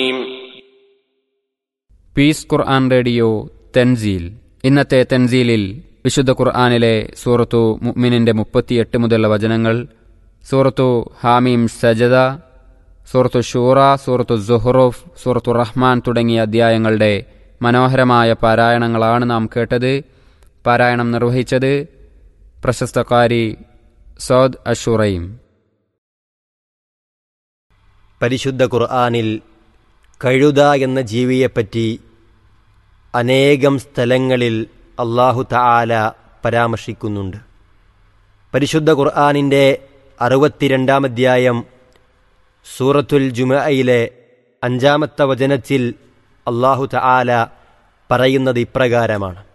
piece ഖുർആൻ radio Thanzeel ഇന്നത്തെ തെൻസീലിൽ വിശുദ്ധ ഖുർആാനിലെ സൂറത്തു മുഅ്മിനിന്റെ മുപ്പത്തിയെട്ട് മുതലുള്ള വചനങ്ങൾ സൂറത്തു ഹാമീം സജദ സൂറത്തു ഷൂറ സൂറത്തു സുഹ്റുഫ് സൂറത്തു റഹ്മാൻ തുടങ്ങിയ അധ്യായങ്ങളുടെ മനോഹരമായ പാരായണങ്ങളാണ് നാം കേട്ടത് പാരായണം നിർവഹിച്ചത് പ്രശസ്തകാരി സൗദ് അഷുറൈം പരിശുദ്ധ ഖുർആാനിൽ കഴുത എന്ന ജീവിയെപ്പറ്റി അനേകം സ്ഥലങ്ങളിൽ അള്ളാഹു തആല പരാമർശിക്കുന്നുണ്ട് പരിശുദ്ധ ഖുർആാനിൻ്റെ അറുപത്തിരണ്ടാം അധ്യായം സൂറത്തുൽ ജുമയിലെ അഞ്ചാമത്തെ വചനത്തിൽ അള്ളാഹു തആല പറയുന്നത് ഇപ്രകാരമാണ്